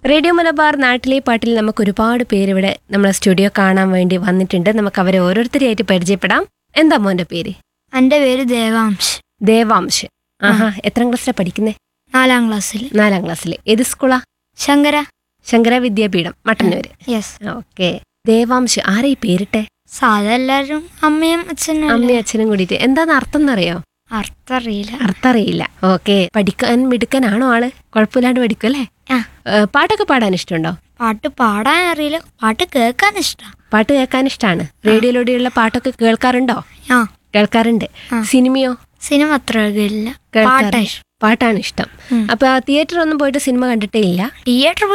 Radio Malabar നാട്ടിലെ പാട്ടിൽ നമുക്ക് ഒരുപാട് പേര് ഇവിടെ നമ്മളെ സ്റ്റുഡിയോ കാണാൻ വേണ്ടി വന്നിട്ടുണ്ട് നമുക്ക് അവരെ ഓരോരുത്തരെയായിട്ട് പരിചയപ്പെടാം എന്താ മോന്റെ പേര് എൻ്റെ പേര് ദേവാംശ് ദേവാംശ് ആഹാ എത്രാം ക്ലാസ്സിലാണ് പഠിക്കുന്നേ നാലാം ക്ലാസ്സിൽ നാലാം ക്ലാസ്സിൽ ഏത് സ്കൂളാ ശങ്കര ശങ്കര വിദ്യാപീഠം മട്ടന്നൂര് യെസ് ഓക്കെ ദേവാംശ് ആരാ ഈ പേരിട്ടെ സാധാ എല്ലാവരും അമ്മയും അച്ഛനും അമ്മയും അച്ഛനും കൂടിയിട്ട് എന്താന്ന് അർത്ഥം എന്നറിയോ അർത്ഥം അറിയില്ല അർത്ഥം അറിയില്ല ഓക്കെ പഠിക്കാൻ മിടുക്കനാണോ ആള് കുഴപ്പമില്ലാണ്ട് പഠിക്കും അല്ലേ ആ ഏ, പാട്ടൊക്കെ പാടാൻ ഇഷ്ടമുണ്ടോ പാട്ട് പാടാൻ അറിയില്ല പാട്ട് കേൾക്കാൻ ഇഷ്ടം പാട്ട് കേൾക്കാൻ ഇഷ്ടമാണ് റേഡിയോയിലൂടെയുള്ള പാട്ടൊക്കെ കേൾക്കാറുണ്ടോ ആ കേൾക്കാറുണ്ട് ആ. സിനിമയോ സിനിമ അത്ര കേൾക്കില്ല കേൾക്കാറ്? പാട്ടാ ഇഷ്ടം പാട്ടാണ് ഇഷ്ടം ഉം. അപ്പൊ തിയേറ്റർ ഒന്നും പോയിട്ട് സിനിമ കണ്ടിട്ടേ ഇല്ല തിയേറ്റർ